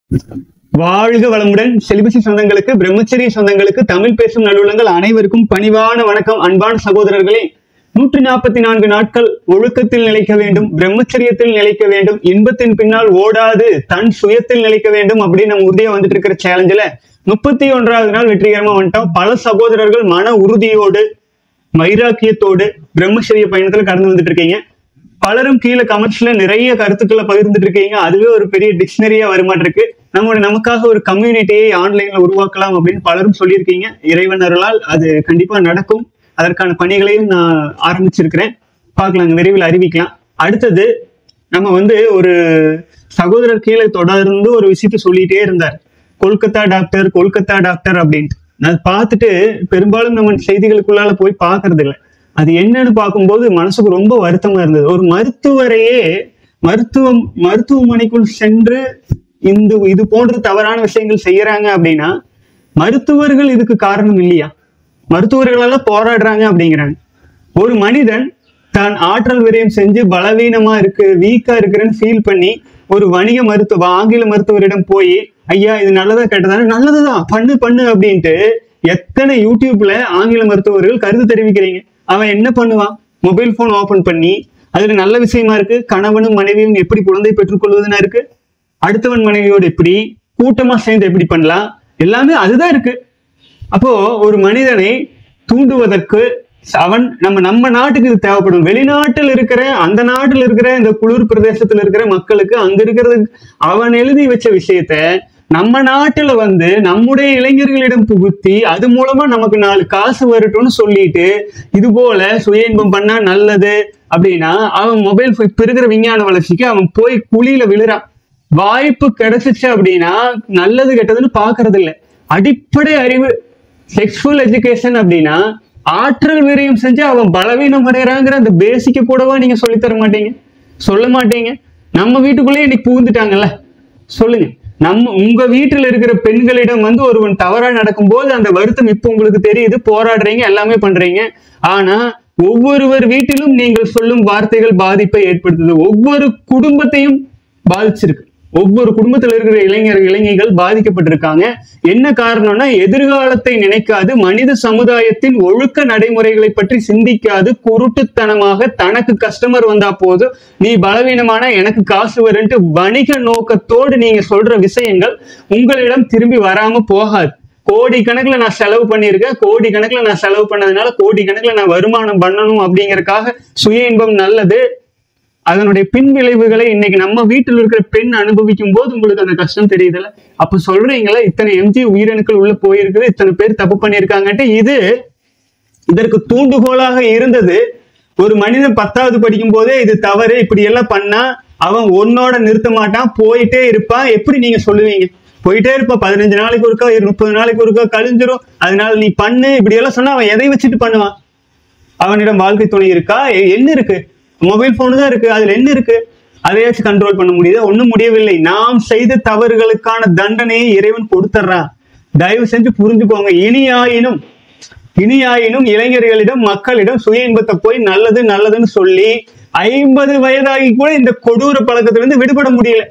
வாழ்க வளமுடன் செலிபசி சொந்தங்களுக்கு பிரம்மச்சரிய சொந்தங்களுக்கு தமிழ் பேசும் நடுவுலங்கள் அனைவருக்கும் பணிவான வணக்கம் அன்பான சகோதரர்களே நூற்றி நாற்பத்தி நான்கு நாட்கள் ஒழுக்கத்தில் நிலைக்க வேண்டும் பிரம்மச்சரியத்தில் நிலைக்க வேண்டும் இன்பத்தின் பின்னால் ஓடாது தன் சுயத்தில் நிலைக்க வேண்டும் அப்படின்னு நம்ம உறுதியா வந்துட்டு இருக்கிற சேலஞ்சில் முப்பத்தி ஒன்றாவது நாள் வெற்றிகரமா வந்துட்டோம் பல சகோதரர்கள் மன உறுதியோடு வைராக்கியத்தோடு பிரம்மச்சரிய பயணத்துல கடந்து வந்துட்டு இருக்கீங்க பலரும் கீழே கமெண்ட்ஸ்ல நிறைய கருத்துக்களை பகிர்ந்துட்டு இருக்கீங்க அதுவே ஒரு பெரிய டிக்ஷனரியா வருமாட்டிருக்கு நம்மளோட நமக்காக ஒரு கம்யூனிட்டியை ஆன்லைன்ல உருவாக்கலாம் அப்படின்னு பலரும் சொல்லியிருக்கீங்க இறைவன் அருளால் அது கண்டிப்பா நடக்கும் அதற்கான பணிகளையும் நான் ஆரம்பிச்சிருக்கிறேன் பார்க்கலாங்க விரைவில் அறிவிக்கலாம் அடுத்தது நம்ம வந்து ஒரு சகோதரர் கீழே தொடர்ந்து ஒரு விஷயத்த சொல்லிட்டே இருந்தார் கொல்கத்தா டாக்டர் கொல்கத்தா டாக்டர் அப்படின்ட்டு நான் அதை பார்த்துட்டு பெரும்பாலும் நம்ம செய்திகளுக்குள்ளால போய் பார்க்கறது இல்லை அது என்னன்னு பார்க்கும்போது மனசுக்கு ரொம்ப வருத்தமா இருந்தது ஒரு மருத்துவரையே மருத்துவம் மருத்துவமனைக்குள் சென்று இந்த இது போன்ற தவறான விஷயங்கள் செய்யறாங்க அப்படின்னா மருத்துவர்கள் இதுக்கு காரணம் இல்லையா மருத்துவர்களெல்லாம் போராடுறாங்க அப்படிங்கிறாங்க ஒரு மனிதன் தான் ஆற்றல் விரயம் செஞ்சு பலவீனமா இருக்கு வீக்கா இருக்கிறேன்னு ஃபீல் பண்ணி ஒரு வணிக மருத்துவ ஆங்கில மருத்துவரிடம் போய் ஐயா இது நல்லதா கெட்டதானே நல்லதுதான் பண்ணு பண்ணு அப்படின்ட்டு எத்தனை யூடியூப்ல ஆங்கில மருத்துவர்கள் கருத்து தெரிவிக்கிறீங்க அவன் என்ன பண்ணுவான் மொபைல் போன் ஓபன் பண்ணி அதுல நல்ல விஷயமா இருக்கு கணவனும் மனைவியும் எப்படி குழந்தை பெற்றுக்கொள்வதுன்னா இருக்கு அடுத்தவன் மனைவியோடு எப்படி கூட்டமா சேர்ந்து எப்படி பண்ணலாம் எல்லாமே அதுதான் இருக்கு அப்போ ஒரு மனிதனை தூண்டுவதற்கு அவன் நம்ம நம்ம நாட்டுக்கு இது தேவைப்படும் வெளிநாட்டில் இருக்கிற அந்த நாட்டில் இருக்கிற இந்த குளிர் பிரதேசத்துல இருக்கிற மக்களுக்கு அங்க இருக்கிறது அவன் எழுதி வச்ச விஷயத்த நம்ம நாட்டுல வந்து நம்முடைய இளைஞர்களிடம் புகுத்தி அது மூலமா நமக்கு நாலு காசு வரட்டும்னு சொல்லிட்டு இது போல சுய இன்பம் பண்ணா நல்லது அப்படின்னா அவன் மொபைல் இப்ப இருக்கிற விஞ்ஞான வளர்ச்சிக்கு அவன் போய் குழியில விழுறான் வாய்ப்பு கிடைச்சிச்சு அப்படின்னா நல்லது கெட்டதுன்னு பாக்குறது இல்ல அடிப்படை அறிவு செக்ஷுவல் எஜுகேஷன் அப்படின்னா ஆற்றல் விரயம் செஞ்சு அவன் பலவீனம் அடைகிறாங்கிற அந்த பேசிக்க கூடவா நீங்க சொல்லித் தர மாட்டீங்க சொல்ல மாட்டீங்க நம்ம வீட்டுக்குள்ளேயே இன்னைக்கு புகுந்துட்டாங்கல்ல சொல்லுங்க நம்ம உங்க வீட்டுல இருக்கிற பெண்களிடம் வந்து ஒருவன் தவறா நடக்கும்போது அந்த வருத்தம் இப்ப உங்களுக்கு தெரியுது போராடுறீங்க எல்லாமே பண்றீங்க ஆனா ஒவ்வொருவர் வீட்டிலும் நீங்கள் சொல்லும் வார்த்தைகள் பாதிப்பை ஏற்படுத்துது ஒவ்வொரு குடும்பத்தையும் பாதிச்சிருக்கு ஒவ்வொரு குடும்பத்தில் இருக்கிற இளைஞர் இளைஞர்கள் பாதிக்கப்பட்டிருக்காங்க என்ன காரணம்னா எதிர்காலத்தை நினைக்காது மனித சமுதாயத்தின் ஒழுக்க நடைமுறைகளை பற்றி சிந்திக்காது குருட்டுத்தனமாக தனக்கு கஸ்டமர் வந்தா போதும் நீ பலவீனமான எனக்கு காசு வருன்ட்டு வணிக நோக்கத்தோடு நீங்க சொல்ற விஷயங்கள் உங்களிடம் திரும்பி வராம போகாது கோடி கணக்குல நான் செலவு பண்ணியிருக்கேன் கோடி கணக்குல நான் செலவு பண்ணதுனால கோடி கணக்குல நான் வருமானம் பண்ணணும் அப்படிங்கறக்காக சுய இன்பம் நல்லது அதனுடைய பின் விளைவுகளை இன்னைக்கு நம்ம வீட்டில் இருக்கிற பெண் அனுபவிக்கும் போது உங்களுக்கு அந்த கஷ்டம் தெரியுதுல்ல அப்ப சொல்றீங்களா இத்தனை எம்ஜி உயிரணுக்கள் உள்ள போயிருக்குது இத்தனை பேர் தப்பு பண்ணியிருக்காங்கன்ட்டு இது இதற்கு தூண்டுகோலாக இருந்தது ஒரு மனிதன் பத்தாவது படிக்கும் போதே இது தவறு இப்படி எல்லாம் பண்ணா அவன் உன்னோட நிறுத்த மாட்டான் போயிட்டே இருப்பான் எப்படி நீங்க சொல்லுவீங்க போயிட்டே இருப்பான் பதினஞ்சு நாளைக்கு ஒருக்கா முப்பது நாளைக்கு ஒருக்கா கழிஞ்சிரும் அதனால நீ பண்ணு இப்படி எல்லாம் சொன்னா அவன் எதை வச்சுட்டு பண்ணுவான் அவனிடம் வாழ்க்கை துணை இருக்கா எ- என்ன இருக்கு மொபைல் போன் தான் இருக்கு அதுல என்ன இருக்கு அதையாச்சும் கண்ட்ரோல் பண்ண முடியுதா ஒண்ணும் முடியவில்லை நாம் செய்த தவறுகளுக்கான தண்டனையை இறைவன் கொடுத்துட்றான் தயவு செஞ்சு புரிஞ்சுக்கோங்க இனியாயினும் இனியாயினும் இளைஞர்களிடம் மக்களிடம் சுய இன்பத்தை போய் நல்லது நல்லதுன்னு சொல்லி ஐம்பது வயதாகி கூட இந்த கொடூர பழக்கத்திலிருந்து விடுபட முடியல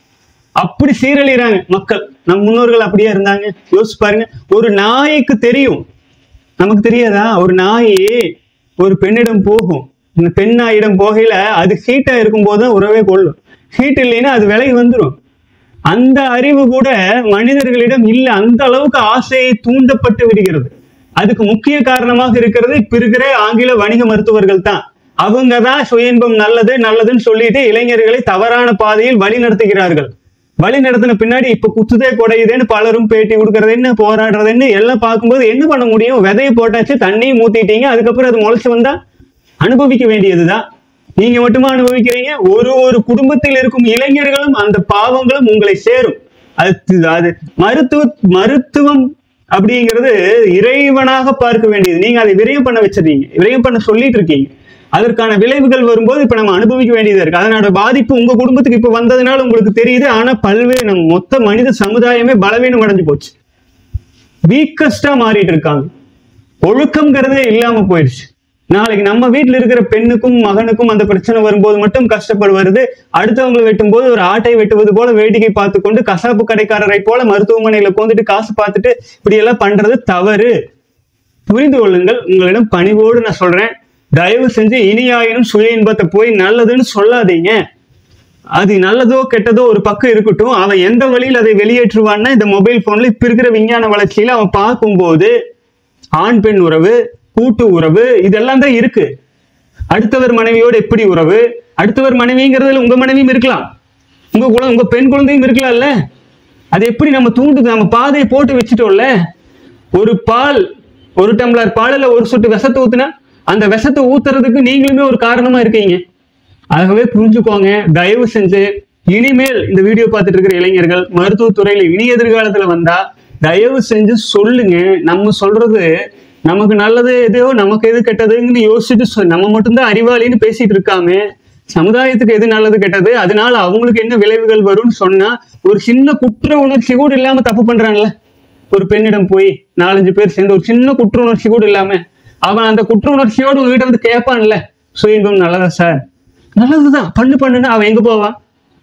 அப்படி சீரழிறாங்க மக்கள் நம் முன்னோர்கள் அப்படியே இருந்தாங்க யோசிச்சு பாருங்க ஒரு நாய்க்கு தெரியும் நமக்கு தெரியாதா ஒரு நாய் ஒரு பெண்ணிடம் போகும் இந்த பெண் நாயிடம் போகையில அது ஹீட்டா இருக்கும் போதுதான் உறவே கொள்ளும் ஹீட் இல்லைன்னா அது விலகி வந்துடும் அந்த அறிவு கூட மனிதர்களிடம் இல்ல அந்த அளவுக்கு ஆசையை தூண்டப்பட்டு விடுகிறது அதுக்கு முக்கிய காரணமாக இருக்கிறது இப்ப இருக்கிற ஆங்கில வணிக மருத்துவர்கள் தான் அவங்க தான் சுய இன்பம் நல்லது நல்லதுன்னு சொல்லிட்டு இளைஞர்களை தவறான பாதையில் வழி நடத்துகிறார்கள் வழி நடத்தின பின்னாடி இப்ப குத்துதே குடையுதேன்னு பலரும் பேட்டி கொடுக்கறது என்ன போராடுறது என்ன எல்லாம் பார்க்கும்போது என்ன பண்ண முடியும் விதையை போட்டாச்சு தண்ணியும் ஊத்திட்டீங்க அதுக்கப்புறம் அது முளைச்சு வந்தா அனுபவிக்க வேண்டியதுதான் நீங்க மட்டுமா அனுபவிக்கிறீங்க ஒரு ஒரு குடும்பத்தில் இருக்கும் இளைஞர்களும் அந்த பாவங்களும் உங்களை சேரும் அது அது மருத்துவ மருத்துவம் அப்படிங்கிறது இறைவனாக பார்க்க வேண்டியது நீங்க அதை விரயம் பண்ண வச்சிருக்கீங்க விரயம் பண்ண சொல்லிட்டு இருக்கீங்க அதற்கான விளைவுகள் வரும்போது இப்ப நம்ம அனுபவிக்க வேண்டியதா இருக்கு அதனோட பாதிப்பு உங்க குடும்பத்துக்கு இப்ப வந்ததுனால உங்களுக்கு தெரியுது ஆனா பல்வேறு நம்ம மொத்த மனித சமுதாயமே பலவீனம் அடைஞ்சு போச்சு வீக்கஸ்டா மாறிட்டு இருக்காங்க ஒழுக்கம்ங்கிறதே இல்லாம போயிடுச்சு நாளைக்கு நம்ம வீட்டுல இருக்கிற பெண்ணுக்கும் மகனுக்கும் அந்த பிரச்சனை வரும்போது மட்டும் கஷ்டப்படுவது அடுத்தவங்களை வெட்டும் போது ஒரு ஆட்டை வெட்டுவது போல வேடிக்கை பார்த்து கொண்டு கசாப்பு கடைக்காரரை போல மருத்துவமனையில உட்காந்துட்டு காசு பார்த்துட்டு இப்படி எல்லாம் பண்றது தவறு புரிந்து கொள்ளுங்கள் உங்களிடம் பணிவோடு நான் சொல்றேன் தயவு செஞ்சு இனியாயினும் சுய இன்பத்தை போய் நல்லதுன்னு சொல்லாதீங்க அது நல்லதோ கெட்டதோ ஒரு பக்கம் இருக்கட்டும் அவன் எந்த வழியில் அதை வெளியேற்றுவான்னா இந்த மொபைல் போன்ல இப்ப இருக்கிற விஞ்ஞான வளர்ச்சியில அவன் பார்க்கும்போது ஆண் பெண் உறவு கூட்டு உறவு இதெல்லாம் தான் இருக்கு அடுத்தவர் மனைவியோடு எப்படி உறவு அடுத்தவர் மனைவிங்கிறதுல உங்க மனைவியும் இருக்கலாம் உங்க குழந்தை உங்க பெண் குழந்தையும் இருக்கலாம்ல அது எப்படி நம்ம தூண்டுது நம்ம பாதையை போட்டு வச்சுட்டோம்ல ஒரு பால் ஒரு டம்ளர் பாலில் ஒரு சொட்டு விஷத்தை ஊத்துனா அந்த விஷத்தை ஊத்துறதுக்கு நீங்களுமே ஒரு காரணமா இருக்கீங்க ஆகவே புரிஞ்சுக்கோங்க தயவு செஞ்சு இனிமேல் இந்த வீடியோ பார்த்துட்டு இருக்கிற இளைஞர்கள் மருத்துவத்துறையில இனி எதிர்காலத்துல வந்தா தயவு செஞ்சு சொல்லுங்க நம்ம சொல்றது நமக்கு நல்லது எதையோ நமக்கு எது கெட்டதுன்னு யோசிச்சுட்டு சொ- நம்ம மட்டும்தான் அறிவாளின்னு பேசிட்டு இருக்காம சமுதாயத்துக்கு எது நல்லது கெட்டது அதனால அவங்களுக்கு என்ன விளைவுகள் வரும்னு சொன்னா ஒரு சின்ன குற்ற உணர்ச்சி கூட இல்லாம தப்பு பண்றான்ல ஒரு பெண்ணிடம் போய் நாலஞ்சு பேர் சேர்ந்து ஒரு சின்ன குற்ற உணர்ச்சி கூட இல்லாம அவன் அந்த குற்ற உணர்ச்சியோடு உங்ககிட்ட வந்து கேட்பான்ல சுயம்பம் நல்லதா சார் நல்லதுதான் பண்ணு பண்ணுன்னா அவன் எங்க போவான்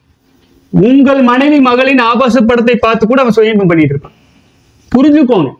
உங்கள் மனைவி மகளின் ஆபாச படத்தை பார்த்து கூட அவன் சுயம்பம் பண்ணிட்டு இருப்பான் புரிஞ்சுக்கோங்க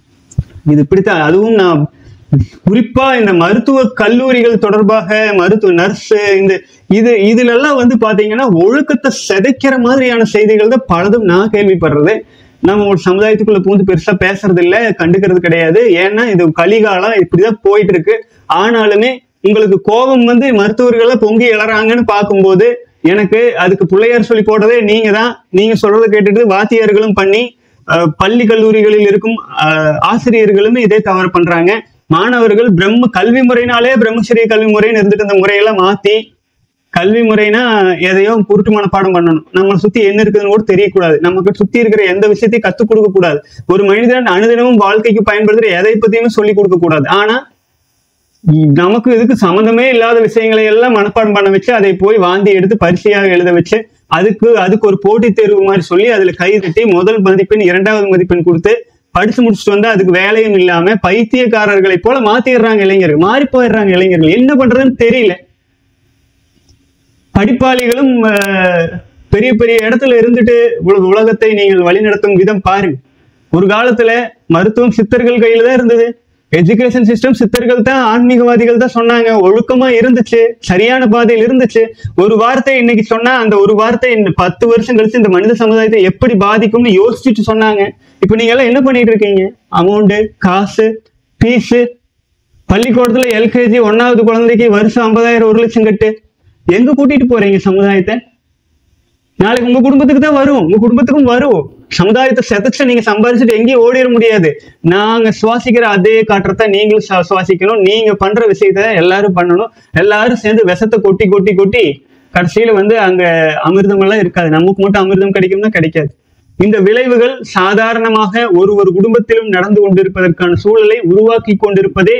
இது இப்படித்தான் அதுவும் நான் குறிப்பா இந்த மருத்துவ கல்லூரிகள் தொடர்பாக மருத்துவ நர்ஸ் இந்த இது இதுல எல்லாம் வந்து பாத்தீங்கன்னா ஒழுக்கத்தை சிதைக்கிற மாதிரியான செய்திகள் தான் பலதும் நான் கேள்விப்படுறது நம்ம ஒரு சமுதாயத்துக்குள்ள பூந்து பெருசா பேசுறது இல்ல கண்டுக்கிறது கிடையாது ஏன்னா இது கலிகாலம் இப்படிதான் போயிட்டு இருக்கு ஆனாலுமே உங்களுக்கு கோபம் வந்து மருத்துவர்களை பொங்கி எழறாங்கன்னு பார்க்கும்போது எனக்கு அதுக்கு பிள்ளையார் சொல்லி போடுறதே நீங்க தான் நீங்க சொல்றதை கேட்டுட்டு வாத்தியார்களும் பண்ணி அஹ், பள்ளி கல்லூரிகளில் இருக்கும் அஹ், ஆசிரியர்களுமே இதே தவறு பண்றாங்க மாணவர்கள் பிரம்ம கல்வி முறையினாலே பிரம்மச்சரிய கல்வி முறைன்னு இருந்துட்டு அந்த முறையெல்லாம் மாத்தி கல்வி முறைனா எதையோ குருட்டு மனப்பாடம் பண்ணணும் நம்மளை சுத்தி என்ன இருக்குதுன்னு கூட தெரியக்கூடாது நமக்கு சுத்தி இருக்கிற எந்த விஷயத்தையும் கத்துக் கொடுக்க கூடாது ஒரு மனிதன் அனுதினமும் வாழ்க்கைக்கு பயன்படுத்துற எதை பத்தியுமே சொல்லி கொடுக்க கூடாது ஆனா இ- நமக்கு இதுக்கு சம்மந்தமே இல்லாத விஷயங்களை எல்லாம் மனப்பாடம் பண்ண வச்சு அதை போய் வாந்தி எடுத்து பரிசையாக எழுத வச்சு அதுக்கு அதுக்கு ஒரு போட்டித் தேர்வு மாதிரி சொல்லி அதுல கை தட்டி முதல் மதிப்பெண் இரண்டாவது மதிப்பெண் கொடுத்து படிச்சு முடிச்சுட்டு வந்தா அதுக்கு வேலையும் இல்லாம பைத்தியக்காரர்களை போல மாத்திடுறாங்க இளைஞர்கள் மாறி போயிடுறாங்க இளைஞர்கள் என்ன பண்றதுன்னு தெரியல படிப்பாளிகளும் அஹ், பெரிய பெரிய இடத்துல இருந்துட்டு உல- உலகத்தை நீங்கள் வழிநடத்தும் விதம் பாருங்க ஒரு காலத்துல மருத்துவம் சித்தர்கள் கையில தான் இருந்தது எஜுகேஷன் சிஸ்டம் சித்தர்கள் தான் ஆன்மீகவாதிகள் தான் சொன்னாங்க ஒழுக்கமா இருந்துச்சு சரியான பாதையில் இருந்துச்சு ஒரு வார்த்தை இன்னைக்கு சொன்னா அந்த ஒரு வார்த்தை இந்த பத்து வருஷம் கழிச்சு இந்த மனித சமுதாயத்தை எப்படி பாதிக்கும்னு யோசிச்சுட்டு சொன்னாங்க இப்ப நீங்க எல்லாம் என்ன பண்ணிட்டு இருக்கீங்க அமௌண்ட் காசு ஃபீஸு பள்ளிக்கூடத்துல எல்கேஜி ஒன்னாவது குழந்தைக்கு வருஷம் ஐம்பதாயிரம் ஒரு லட்சம் கட்டு எங்க கூட்டிட்டு போறீங்க சமுதாயத்தை நாளைக்கு உங்க குடும்பத்துக்கு தான் வரும் உங்க குடும்பத்துக்கும் வரும் சமுதாயத்தை செதச்சு நீங்க சம்பாரிச்சுட்டு எங்கேயும் ஓடிட முடியாது நாங்க சுவாசிக்கிற அதே காற்றத்தை நீங்களும் சுவா- சுவாசிக்கணும் நீங்க பண்ற விஷயத்த எல்லாரும் பண்ணணும் எல்லாரும் சேர்ந்து விஷத்தை கொட்டி கொட்டி கொட்டி கடைசியில வந்து அங்க அமிர்தம் எல்லாம் இருக்காது நமக்கு மட்டும் அமிர்தம் கிடைக்கும்னா கிடைக்காது இந்த விளைவுகள் சாதாரணமாக ஒரு ஒரு குடும்பத்திலும் நடந்து கொண்டிருப்பதற்கான சூழலை உருவாக்கி கொண்டிருப்பதே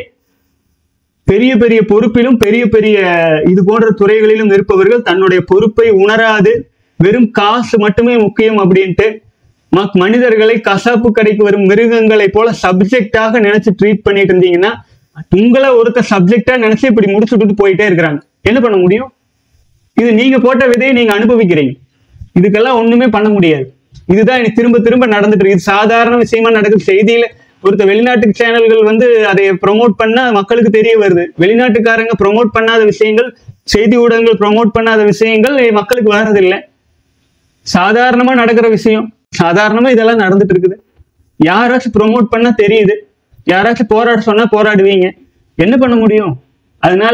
பெரிய பெரிய பொறுப்பிலும் பெரிய பெரிய இது போன்ற துறைகளிலும் இருப்பவர்கள் தன்னுடைய பொறுப்பை உணராது வெறும் காசு மட்டுமே முக்கியம் அப்படின்ட்டு மக்- மனிதர்களை கசாப்பு கடைக்கு வரும் மிருகங்களை போல சப்ஜெக்டாக நினைச்சு ட்ரீட் பண்ணிட்டு இருந்தீங்கன்னா உங்களை ஒருத்த சப்ஜெக்டா நினைச்சு இப்படி முடிச்சு விட்டுட்டு போயிட்டே இருக்கிறாங்க என்ன பண்ண முடியும் இது நீங்க போட்ட விதையை நீங்க அனுபவிக்கிறீங்க இதுக்கெல்லாம் ஒண்ணுமே பண்ண முடியாது இதுதான் இனி திரும்ப திரும்ப நடந்துட்டு இருக்கு இது சாதாரண விஷயமா நடக்குது செய்தியில ஒருத்த வெளிநாட்டு சேனல்கள் வந்து அதை ப்ரோமோட் பண்ணா மக்களுக்கு தெரிய வருது வெளிநாட்டுக்காரங்க ப்ரோமோட் பண்ணாத விஷயங்கள் செய்தி ஊடகங்கள் ப்ரோமோட் பண்ணாத விஷயங்கள் மக்களுக்கு வர்றதில்லை சாதாரணமா நடக்கிற விஷயம் சாதாரணமா இதெல்லாம் நடந்துட்டு இருக்குது யாராச்சும் ப்ரோமோட் பண்ணா தெரியுது யாராச்சும் போராட சொன்னா போராடுவீங்க என்ன பண்ண முடியும் அதனால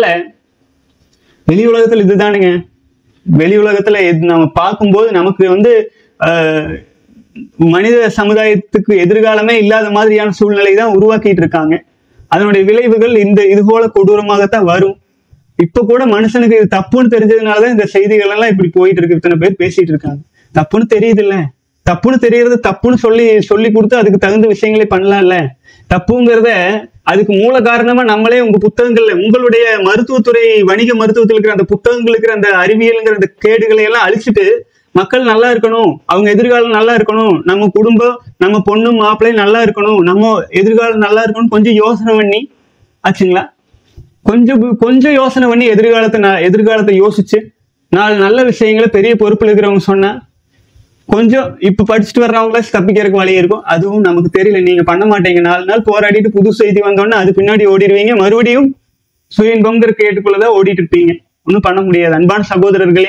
வெளி உலகத்துல இதுதானுங்க வெளி உலகத்துல இது நம்ம பார்க்கும்போது நமக்கு வந்து ஆஹ், மனித சமுதாயத்துக்கு எதிர்காலமே இல்லாத மாதிரியான சூழ்நிலை தான் உருவாக்கிட்டு இருக்காங்க அதனுடைய விளைவுகள் இந்த இது போல கொடூரமாகத்தான் வரும் இப்ப கூட மனுஷனுக்கு இது தப்புன்னு தெரிஞ்சதுனாலதான் இந்த செய்திகள் எல்லாம் இப்படி போயிட்டு இருக்கு இத்தனை பேர் பேசிட்டு இருக்காங்க தப்புன்னு தெரியுது இல்ல தப்புன்னு தெரியறது தப்புன்னு சொல்லி சொல்லி கொடுத்து அதுக்கு தகுந்த விஷயங்களை பண்ணலாம்ல தப்புங்கிறத அதுக்கு மூல காரணமா நம்மளே உங்க புத்தகங்கள்ல உங்களுடைய மருத்துவத்துறை வணிக மருத்துவத்தில் இருக்கிற அந்த புத்தகங்கள் இருக்கிற அந்த அறிவியல்ங்கிற அந்த கேடுகளை எல்லாம் அழிச்சிட்டு மக்கள் நல்லா இருக்கணும் அவங்க எதிர்காலம் நல்லா இருக்கணும் நம்ம குடும்பம் நம்ம பொண்ணு மாப்பிள்ளை நல்லா இருக்கணும் நம்ம எதிர்காலம் நல்லா இருக்கணும் கொஞ்சம் யோசனை பண்ணி ஆச்சுங்களா கொஞ்சம் பு- கொஞ்சம் யோசனை பண்ணி எதிர்காலத்தை நா- எதிர்காலத்தை யோசிச்சு நாலு நல்ல விஷயங்களை பெரிய பொறுப்புல இருக்கிறவங்க சொன்னா கொஞ்சம் இப்ப படிச்சுட்டு வர்றவங்கள தப்பிக்கிறதுக்கு வழி இருக்கும் அதுவும் நமக்கு தெரியல நீங்க பண்ண மாட்டீங்க நாலு நாள் போராடிட்டு புது செய்தி வந்தோடனே அது பின்னாடி ஓடிடுவீங்க மறுபடியும் சுய இன்பங்கிற கேட்டுக்குள்ளதான் ஓடிட்டு இருப்பீங்க ஒன்றும் பண்ண முடியாது அன்பான சகோதரர்களே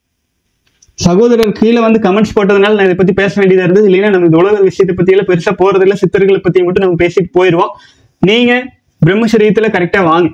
சகோதரர் கீழே வந்து கமெண்ட்ஸ் போட்டதுனால நான் இதை பத்தி பேச வேண்டியதா இருந்தது இல்லைன்னா நம்ம இந்த உலக விஷயத்தை பத்தி எல்லாம் பெருசா போறது இல்ல சித்தர்களை பத்தி மட்டும் நம்ம பேசிட்டு போயிடுவோம் நீங்க பிரம்மசரீரத்துல கரெக்டா வாங்க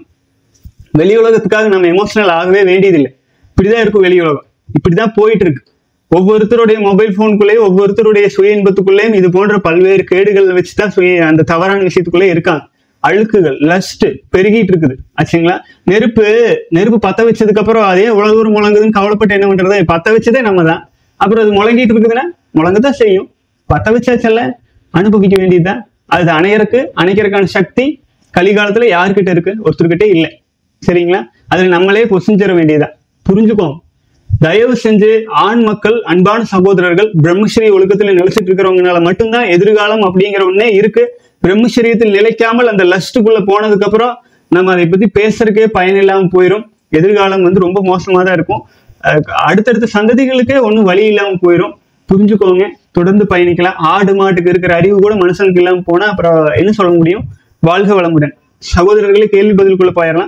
வெளி உலகத்துக்காக நம்ம எமோஷனல் ஆகவே வேண்டியதில்லை இப்படிதான் இருக்கும் வெளி உலகம் இப்படிதான் போயிட்டு இருக்கு ஒவ்வொருத்தருடைய மொபைல் போனுக்குள்ளேயும் ஒவ்வொருத்தருடைய சுய இன்பத்துக்குள்ளேயும் இது போன்ற பல்வேறு கேடுகள் வச்சுதான் சுய அந்த தவறான விஷயத்துக்குள்ளே இருக்காங்க அழுக்குகள் லஸ்ட் பெருகிட்டு இருக்குது ஆச்சுங்களா நெருப்பு நெருப்பு பத்த வச்சதுக்கு அப்புறம் அதே உலக தூரம் முழங்குதுன்னு கவலைப்பட்டு என்ன பண்றது பத்த வச்சதே நம்ம தான் அப்புறம் அது முழங்கிட்டு இருக்குதுன்னா முழங்கதான் செய்யும் பத்த வச்சாச்சல்ல அனுபவிக்க வேண்டியதுதான் அது அணையறக்கு அணைக்கிறதுக்கான சக்தி கலிகாலத்துல யாருக்கிட்ட இருக்கு ஒருத்தர்கிட்ட இல்லை சரிங்களா அதுல நம்மளே பொசிஞ்சிட வேண்டியதா புரிஞ்சுக்கோங்க தயவு செஞ்சு ஆண் மக்கள் அன்பான சகோதரர்கள் பிரம்மஸ்ரீ ஒழுக்கத்துல நிலைச்சிட்டு இருக்கிறவங்கனால மட்டும்தான் எதிர்காலம் அப்படிங்கிற ஒண்ணே இருக்கு பிரம்மச்சரியத்தில் நிலைக்காமல் அந்த லஸ்ட்டுக்குள்ள போனதுக்கு அப்புறம் நம்ம அதை பத்தி பேசுறதுக்கே பயன் இல்லாம போயிடும் எதிர்காலம் வந்து ரொம்ப மோசமா தான் இருக்கும் அஹ் அடுத்தடுத்த சந்ததிகளுக்கே ஒன்றும் வழி இல்லாம போயிடும் புரிஞ்சுக்கோங்க தொடர்ந்து பயணிக்கலாம் ஆடு மாட்டுக்கு இருக்கிற அறிவு கூட மனுஷனுக்கு இல்லாம போனா அப்புறம் என்ன சொல்ல முடியும் வாழ்க வளமுடன் சகோதரர்களே கேள்வி பதிலுக்குள்ள போயிடலாம்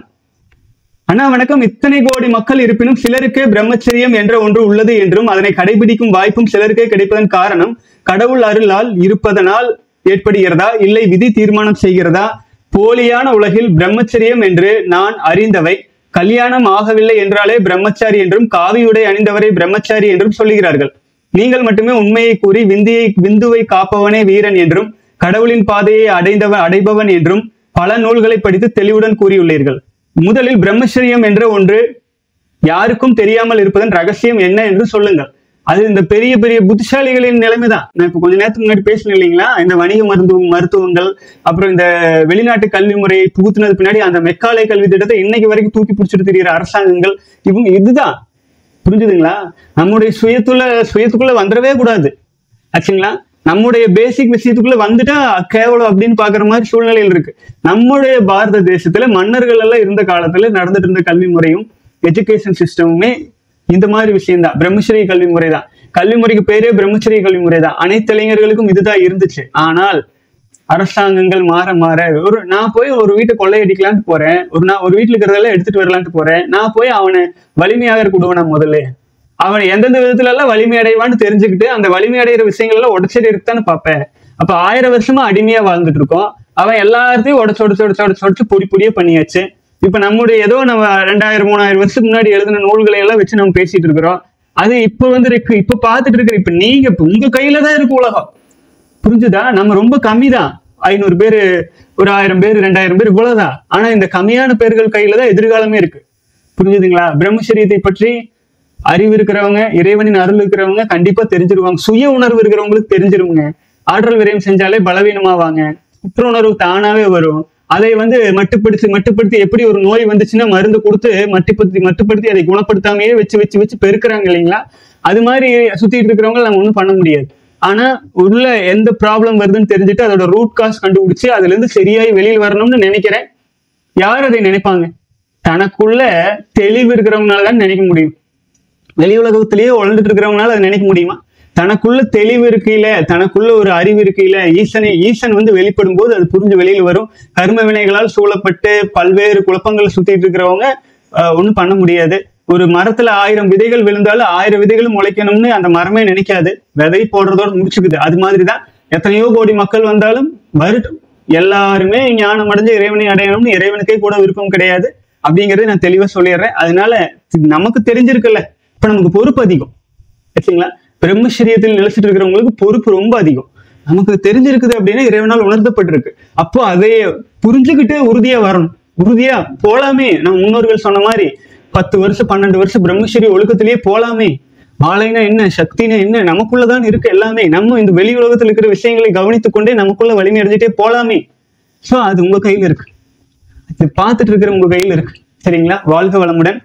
அண்ணா வணக்கம் இத்தனை கோடி மக்கள் இருப்பினும் சிலருக்கே பிரம்மச்சரியம் என்ற ஒன்று உள்ளது என்றும் அதனை கடைபிடிக்கும் வாய்ப்பும் சிலருக்கே கிடைப்பதன் காரணம் கடவுள் அருளால் இருப்பதனால் ஏற்படுகிறதா இல்லை விதி தீர்மானம் செய்கிறதா போலியான உலகில் பிரம்மச்சரியம் என்று நான் அறிந்தவை கல்யாணம் ஆகவில்லை என்றாலே பிரம்மச்சாரி என்றும் காவி உடை அணிந்தவரை பிரம்மச்சாரி என்றும் சொல்லுகிறார்கள் நீங்கள் மட்டுமே உண்மையை கூறி விந்தியை விந்துவை காப்பவனே வீரன் என்றும் கடவுளின் பாதையை அடைந்தவன் அடைபவன் என்றும் பல நூல்களை படித்து தெளிவுடன் கூறியுள்ளீர்கள் முதலில் பிரம்மச்சரியம் என்ற ஒன்று யாருக்கும் தெரியாமல் இருப்பதன் ரகசியம் என்ன என்று சொல்லுங்கள் அது இந்த பெரிய பெரிய புத்திசாலிகளின் நிலைமைதான் நான் இப்ப கொஞ்ச நேரத்துக்கு முன்னாடி பேசினேன் இல்லைங்களா இந்த வணிக மருந்து மருத்துவங்கள் அப்புறம் இந்த வெளிநாட்டு கல்வி முறையை புகுத்தினது பின்னாடி அந்த மெக்காலை கல்வி திட்டத்தை இன்னைக்கு வரைக்கும் தூக்கி பிடிச்சிட்டு தெரிகிற அரசாங்கங்கள் இவங்க இதுதான் புரிஞ்சுதுங்களா நம்முடைய சுயத்துல சுயத்துக்குள்ள வந்துடவே கூடாது ஆச்சுங்களா நம்முடைய பேசிக் விஷயத்துக்குள்ள வந்துட்டா கேவலம் அப்படின்னு பாக்குற மாதிரி சூழ்நிலையில் இருக்கு நம்முடைய பாரத தேசத்துல மன்னர்கள் எல்லாம் இருந்த காலத்துல நடந்துட்டு இருந்த கல்வி முறையும் எஜுகேஷன் சிஸ்டமுமே இந்த மாதிரி விஷயம்தான் பிரம்மச்சரிய கல்வி முறை தான் கல்வி முறைக்கு பேரே பிரம்மச்சரிய கல்வி முறை தான் அனைத்து இளைஞர்களுக்கும் இதுதான் இருந்துச்சு ஆனால் அரசாங்கங்கள் மாற மாற ஒரு நான் போய் ஒரு வீட்டை கொள்ளையடிக்கலான்ட்டு போறேன் ஒரு நான் ஒரு வீட்டுல இருக்கிறதெல்லாம் எடுத்துட்டு வரலான்ட்டு போறேன் நான் போய் அவனை வலிமையாக கொடுவேன் நான் முதல்ல அவன் எந்தெந்த விதத்துல எல்லாம் வலிமை அடைவான்னு தெரிஞ்சுக்கிட்டு அந்த வலிமை அடைகிற விஷயங்கள் எல்லாம் உடச்சடி இருக்குதான்னு பார்ப்பேன் அப்ப ஆயிரம் வருஷமா அடிமையா வாழ்ந்துட்டு இருக்கோம் அவன் எல்லாத்தையும் உடச்சு உடச்சு உடச்சு உடச்சு உடச்சு பொடி பொடியே பண்ணியாச்சு இப்ப நம்முடைய ஏதோ நம்ம ரெண்டாயிரம் மூணாயிரம் வருஷத்துக்கு முன்னாடி எழுதின நூல்களை எல்லாம் வச்சு நம்ம பேசிட்டு இருக்கிறோம் அது இப்ப வந்து இருக்கு இப்ப பார்த்துட்டு இருக்கிற இப்ப நீங்க இப்ப உங்க கையில தான் இருக்கு உலகம் புரிஞ்சுதா நம்ம ரொம்ப கம்மி தான் ஐநூறு பேர் ஒரு ஆயிரம் பேர் ரெண்டாயிரம் பேர் இவ்வளவுதான் ஆனா இந்த கம்மியான பேர்கள் கையில தான் எதிர்காலமே இருக்கு புரிஞ்சுதுங்களா பிரம்மச்சரியத்தை பற்றி அறிவு இருக்கிறவங்க இறைவனின் அருள் இருக்கிறவங்க கண்டிப்பா தெரிஞ்சிருவாங்க சுய உணர்வு இருக்கிறவங்களுக்கு தெரிஞ்சிருவாங்க ஆற்றல் விரயம் செஞ்சாலே பலவீனமாவாங்க குற்ற உணர்வு தானாவே வரும் அதை வந்து மட்டுப்படுத்தி மட்டுப்படுத்தி எப்படி ஒரு நோய் வந்துச்சுன்னா மருந்து கொடுத்து மட்டுப்படுத்தி மட்டுப்படுத்தி அதை குணப்படுத்தாமையே வச்சு வச்சு வச்சு பெருக்குறாங்க இல்லைங்களா அது மாதிரி சுத்திட்டு இருக்கிறவங்க நம்ம ஒண்ணும் பண்ண முடியாது ஆனா உள்ள எந்த ப்ராப்ளம் வருதுன்னு தெரிஞ்சுட்டு அதோட ரூட் காஸ் கண்டுபிடிச்சு அதுல இருந்து சரியாய் வெளியில் வரணும்னு நினைக்கிறேன் யார் அதை நினைப்பாங்க தனக்குள்ள தெளிவு இருக்கிறவங்களால தான் நினைக்க முடியும் வெளி உலகத்திலேயே உழந்துட்டு இருக்கிறவங்களால அதை நினைக்க முடியுமா தனக்குள்ள தெளிவு இருக்கையில தனக்குள்ள ஒரு அறிவு இருக்கையில ஈசனை ஈசன் வந்து வெளிப்படும் போது அது புரிஞ்சு வெளியில வரும் கர்ம வினைகளால் சூழப்பட்டு பல்வேறு குழப்பங்கள் சுத்திட்டு இருக்கிறவங்க ஆஹ், ஒண்ணும் பண்ண முடியாது ஒரு மரத்துல ஆயிரம் விதைகள் விழுந்தாலும் ஆயிரம் விதைகளும் முளைக்கணும்னு அந்த மரமே நினைக்காது விதை போடுறதோட முடிச்சுக்குது அது மாதிரிதான் எத்தனையோ கோடி மக்கள் வந்தாலும் வரட்டும் எல்லாருமே ஞானம் அடைஞ்சு இறைவனை அடையணும்னு இறைவனுக்கே கூட விருப்பம் கிடையாது அப்படிங்கறத நான் தெளிவா சொல்லிடுறேன் அதனால இது நமக்கு தெரிஞ்சிருக்குல்ல இப்ப நமக்கு பொறுப்பு அதிகம் சரிங்களா பிரம்மச்சரியத்தில் நிலைச்சிட்டு இருக்கிறவங்களுக்கு பொறுப்பு ரொம்ப அதிகம் நமக்கு தெரிஞ்சிருக்குது அப்படின்னா இறைவனால் உணர்த்தப்பட்டிருக்கு அப்போ அதை புரிஞ்சுக்கிட்டு உறுதியா வரணும் உறுதியா போலாமே நம்ம முன்னோர்கள் சொன்ன மாதிரி பத்து வருஷம் பன்னெண்டு வருஷம் பிரம்மச்சரிய ஒழுக்கத்திலேயே போலாமே மாலைனா என்ன சக்தினா என்ன நமக்குள்ளதான் இருக்கு எல்லாமே நம்ம இந்த வெளி உலகத்தில் இருக்கிற விஷயங்களை கவனித்துக் கொண்டே நமக்குள்ள வலிமை அடைஞ்சிட்டே போலாமே சோ அது உங்க கையில இருக்கு இது பார்த்துட்டு இருக்கிற உங்க கையில இருக்கு சரிங்களா வாழ்க வளமுடன்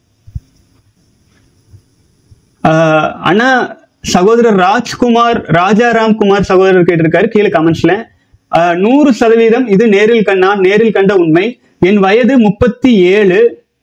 ஆஹ் அண்ணா சகோதரர் ராஜ்குமார் ராஜாராம் குமார் சகோதரர் கேட்டிருக்காரு கீழே கமெண்ட்ஸ்ல நூறு சதவீதம் இது நேரில் கண் நான் நேரில் கண்ட உண்மை என் வயது முப்பத்தி ஏழு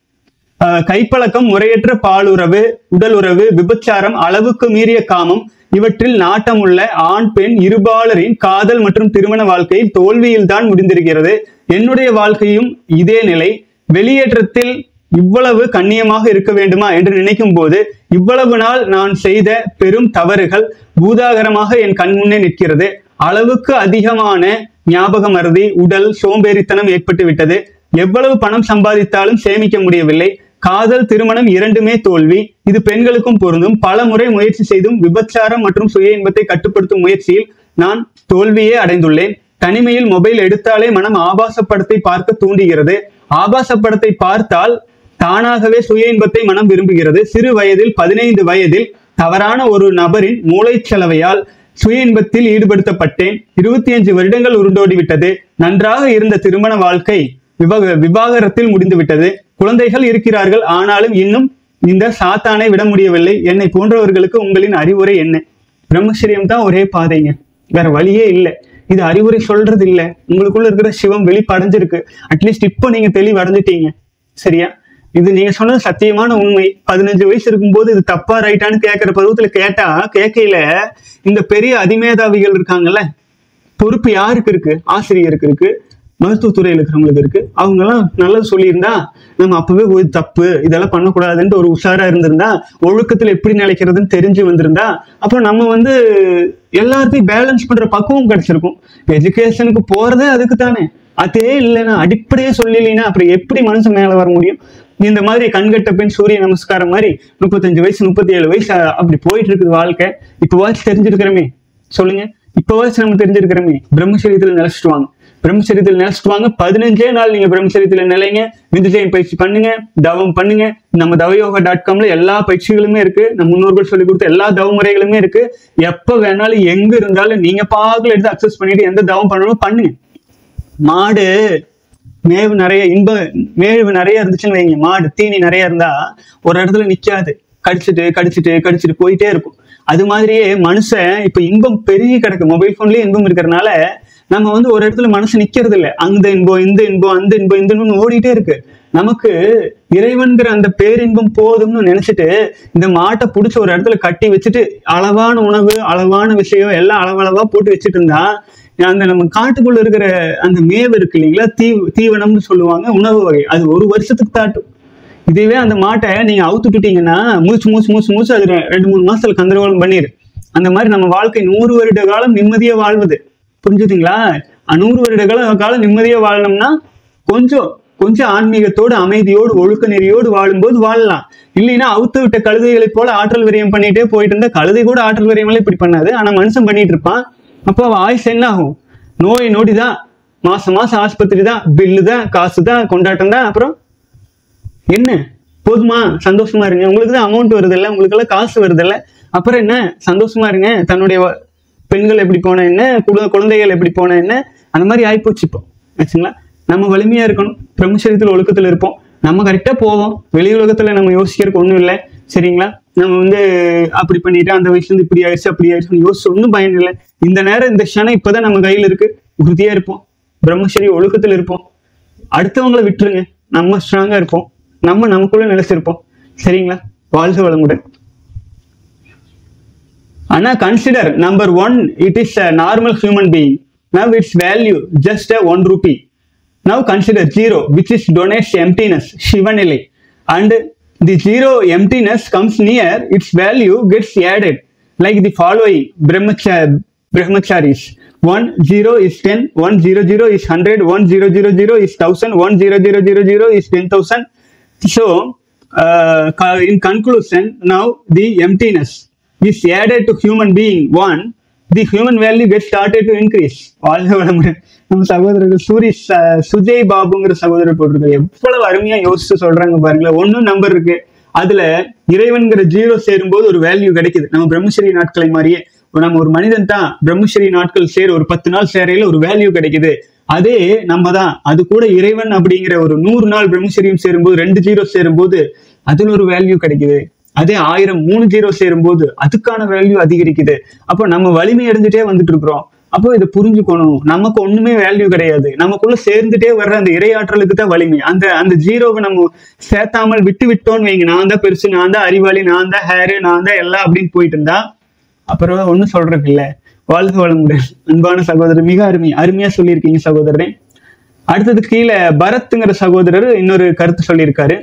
ஆஹ் கைப்பழக்கம் முறையற்ற பாலுறவு உடல் உறவு விபச்சாரம் அளவுக்கு மீறிய காமம் இவற்றில் நாட்டமுள்ள ஆண் பெண் இருபாலரின் காதல் மற்றும் திருமண வாழ்க்கையில் தோல்வியில்தான் முடிந்திருக்கிறது என்னுடைய வாழ்க்கையும் இதே நிலை வெளியேற்றத்தில் இவ்வளவு கண்ணியமாக இருக்க வேண்டுமா என்று நினைக்கும் போது இவ்வளவு நாள் நான் செய்த பெரும் தவறுகள் பூதாகரமாக என் கண் முன்னே நிற்கிறது அளவுக்கு அதிகமான ஞாபக மறதி உடல் சோம்பேறித்தனம் ஏற்பட்டு விட்டது எவ்வளவு பணம் சம்பாதித்தாலும் சேமிக்க முடியவில்லை காதல் திருமணம் இரண்டுமே தோல்வி இது பெண்களுக்கும் பொருந்தும் பல முறை முயற்சி செய்தும் விபச்சாரம் மற்றும் சுய இன்பத்தை கட்டுப்படுத்தும் முயற்சியில் நான் தோல்வியே அடைந்துள்ளேன் தனிமையில் மொபைல் எடுத்தாலே மனம் ஆபாச படத்தை பார்க்க தூண்டுகிறது ஆபாச படத்தை பார்த்தால் தானாகவே சுய இன்பத்தை மனம் விரும்புகிறது சிறு வயதில் பதினைந்து வயதில் தவறான ஒரு நபரின் மூளைச்சலவையால் சுய இன்பத்தில் ஈடுபடுத்தப்பட்டேன் இருபத்தி அஞ்சு வருடங்கள் உருண்டோடி விட்டது நன்றாக இருந்த திருமண வாழ்க்கை விவாக விவாகரத்தில் முடிந்து விட்டது குழந்தைகள் இருக்கிறார்கள் ஆனாலும் இன்னும் இந்த சாத்தானை விட முடியவில்லை என்னை போன்றவர்களுக்கு உங்களின் அறிவுரை என்ன பிரம்மச்சரியம் தான் ஒரே பாதைங்க வேற வழியே இல்லை இது அறிவுரை சொல்றது இல்ல உங்களுக்குள்ள இருக்கிற சிவம் வெளிப்படைஞ்சிருக்கு அட்லீஸ்ட் இப்போ நீங்க தெளிவடைஞ்சிட்டீங்க சரியா இது நீங்க சொன்னது சத்தியமான உண்மை பதினஞ்சு வயசு இருக்கும்போது இது தப்பா ரைட்டான்னு கேட்கிற பருவத்துல கேட்டா கேட்கையில இந்த பெரிய அதிமேதாவிகள் இருக்காங்கல்ல பொறுப்பு யாருக்கு இருக்கு ஆசிரியருக்கு இருக்கு மருத்துவத்துறையில் இருக்கிறவங்களுக்கு இருக்கு அவங்க எல்லாம் நல்லது சொல்லியிருந்தா நம்ம அப்பவே போய் தப்பு இதெல்லாம் பண்ணக்கூடாதுன்ட்டு ஒரு உஷாரா இருந்திருந்தா ஒழுக்கத்துல எப்படி நிலைக்கிறதுன்னு தெரிஞ்சு வந்திருந்தா அப்போ நம்ம வந்து எல்லாத்தையும் பேலன்ஸ் பண்ற பக்குவம் கிடைச்சிருக்கும் எஜுகேஷனுக்கு போறதே அதுக்கு தானே அதே இல்லைன்னா அடிப்படையே சொல்லலைன்னா அப்புறம் எப்படி மனுஷன் மேல வர முடியும் இந்த மாதிரி கண்கட்ட பெண் சூரிய நமஸ்காரம் மாதிரி முப்பத்தஞ்சு வயசு முப்பத்தி ஏழு வயசு அ- அப்படி போயிட்டு இருக்குது வாழ்க்கை இப்போ வாட்ச் தெரிஞ்சிருக்கிறோமே சொல்லுங்க இப்போ வாட்ச் நம்ம தெரிஞ்சிருக்கிறோமே பிரம்மச்சரியத்தில் நிலைச்சிட்டு வாங்க பிரம்மச்சரியத்தில் நிலைச்சிட்டு வாங்க பதினஞ்சே நாள் நீங்க பிரம்மச்சரியத்தில் நிலைங்க விந்துஜயம் பயிற்சி பண்ணுங்க தவம் பண்ணுங்க நம்ம தவயோகா டாட் காம்ல எல்லா பயிற்சிகளுமே இருக்கு நம்ம முன்னோர்கள் சொல்லி கொடுத்த எல்லா தவ முறைகளுமே இருக்கு எப்ப வேணாலும் எங்க இருந்தாலும் நீங்க பாகல எடுத்து அக்சஸ் பண்ணிட்டு எந்த தவம் பண்ணணும் பண்ணுங்க மாடு மேவு நிறைய இன்ப மேவு நிறைய இருந்துச்சுன்னு வைங்க மாடு தீனி நிறைய இருந்தா ஒரு இடத்துல நிக்காது கடிச்சிட்டு கடிச்சிட்டு கடிச்சிட்டு போயிட்டே இருக்கும் அது மாதிரியே மனுஷன் இப்ப இன்பம் பெருகி கிடக்கு மொபைல் போன்லயே இன்பம் இருக்கிறதுனால நம்ம வந்து ஒரு இடத்துல மனசு நிக்கிறது இல்லை அந்த இன்பம் இந்த இன்பம் அந்த இன்பம் இந்த இன்பம் ஓடிட்டே இருக்கு நமக்கு இறைவன்கிற அந்த பேரின்பம் போதும்னு நினைச்சிட்டு இந்த மாட்டை பிடிச்ச ஒரு இடத்துல கட்டி வச்சுட்டு அளவான உணவு அளவான விஷயம் எல்லாம் அளவளவா போட்டு வச்சுட்டு இருந்தா அந்த நம்ம காட்டுக்குள்ள இருக்கிற அந்த மேவு இருக்கு இல்லைங்களா தீ தீவனம்னு சொல்லுவாங்க உணவு வகை அது ஒரு வருஷத்துக்கு தாட்டும் இதுவே அந்த மாட்டை நீங்க அவுத்துட்டுட்டீங்கன்னா மூச்சு மூச்சு மூச்சு மூச்சு அது ரெ- ரெண்டு மூணு மாசத்துல கந்தரகோலம் பண்ணிரு அந்த மாதிரி நம்ம வாழ்க்கை நூறு வருட காலம் நிம்மதியா வாழ்வது புரிஞ்சுதுங்களா அஹ் நூறு வருட கால காலம் நிம்மதியா வாழணும்னா கொஞ்சம் கொஞ்சம் ஆன்மீகத்தோடு அமைதியோடு ஒழுக்க நெறியோடு வாழும்போது வாழலாம் இல்லைன்னா அவுத்து விட்ட கழுதைகளைப் போல ஆற்றல் விரயம் பண்ணிட்டே போயிட்டு இருந்தா கழுதை கூட ஆற்றல் விரயமெல்லாம் இப்படி பண்ணாது ஆனா மனுஷன் பண்ணிட்டு இருப்பான் அப்போ அவன் ஆயுசு என்ன ஆகும் நோய் நொடி தான் மாசம் மாசம் ஆஸ்பத்திரி தான் பில்லு தான் காசு தான் கொண்டாட்டம் தான் அப்புறம் என்ன போதுமா சந்தோஷமா இருங்க உங்களுக்கு தான் அமௌண்ட் வருது இல்ல உங்களுக்கு எல்லாம் காசு வருது இல்ல அப்புறம் என்ன சந்தோஷமா இருங்க தன்னுடைய வ- பெண்கள் எப்படி போன என்ன குழ- குழந்தைகள் எப்படி போன என்ன அந்த மாதிரி ஆயிப்போச்சு இப்போ ஆச்சுங்களா நம்ம வலிமையா இருக்கணும் பிரம்மச்சரியத்தில் ஒழுக்கத்துல இருப்போம் நம்ம கரெக்டா போவோம் வெளி உலகத்துல நம்ம யோசிக்கிறதுக்கு ஒண்ணும் இல்லை சரிங்களா நம்ம வந்து அப்படி பண்ணிட்டு அந்த வயசுல இருந்து இப்படி ஆயிடுச்சு அப்படி ஆயிடுச்சு யோசிச்சு ஒன்றும் பயன் இல்லை இந்த நேரம் இந்த க்ஷணம் இப்பதான் நம்ம கையில இருக்கு உறுதியா இருப்போம் பிரம்மச்சரிய ஒழுக்கத்துல இருப்போம் அடுத்தவங்களை விட்டுருங்க நம்ம ஸ்ட்ராங்கா இருப்போம் நம்ம நமக்குள்ள நிலைச்சிருப்போம் சரிங்களா வாழ்க வளமுடன் ஆனா consider number one it is a normal human being now its value just a one rupee now consider zero which is denotes emptiness சிவநிலை and the zero emptiness comes near its value gets added like the following brahmachar brahmacharis 1 0 is 10 1 0 0 is 100 1 0 0 0 is 1000 1 0 0 0 0 is 10000 so uh, co- in conclusion now the emptiness is added to human being one the human value gets started to increase வாழ்க வளமுடன் நம்ம சகோதரர்கள் சூரி ச- சுஜய் பாபுங்கிற சகோதரர் போட்டிருக்காரு எவ்வளவு அருமையா யோசிச்சு சொல்றாங்க பாருங்களேன் ஒன்னும் நம்பர் இருக்கு அதுல இறைவன்கிற ஜீரோ சேரும்போது ஒரு வேல்யூ கிடைக்குது நம்ம பிரம்மச்சரிய நாட்களை மாதிரியே நம்ம ஒரு மனிதன் தான் பிரம்மச்சரிய நாட்கள் சேர ஒரு பத்து நாள் சேரையில ஒரு வேல்யூ கிடைக்குது அதே நம்ம தான் அது கூட இறைவன் அப்படிங்கிற ஒரு நூறு நாள் பிரம்மச்சரியம் சேரும்போது ரெண்டு ஜீரோ சேரும்போது அதுல ஒரு வேல்யூ கிடைக்குது அதே ஆயிரம் மூணு ஜீரோ சேரும்போது அதுக்கான வேல்யூ அதிகரிக்குது அப்போ நம்ம வலிமை அடைஞ்சிட்டே வந்துட்டு இருக்கிறோம் அப்போ இதை புரிஞ்சுக்கணும் நமக்கு ஒண்ணுமே வேல்யூ கிடையாது நமக்குள்ள சேர்ந்துட்டே வர்ற அந்த இரையாற்றலுக்கு தான் வலிமை அந்த அந்த ஜீரோவை நம்ம சேர்த்தாமல் விட்டு விட்டோம்னு வைங்க நான் தான் பெருசு நான் தான் அறிவாளி நான் தான் ஹேரு நான் தான் எல்லாம் அப்படின்னு போயிட்டு இருந்தா அப்புறம் ஒன்றும் சொல்றதுக்கு இல்ல வாழ்க வளமுடன் அன்பான சகோதரர் மிக அருமை அருமையா சொல்லியிருக்கீங்க சகோதரரே அடுத்தது கீழே பரத்ங்கிற சகோதரர் இன்னொரு கருத்து சொல்லியிருக்காரு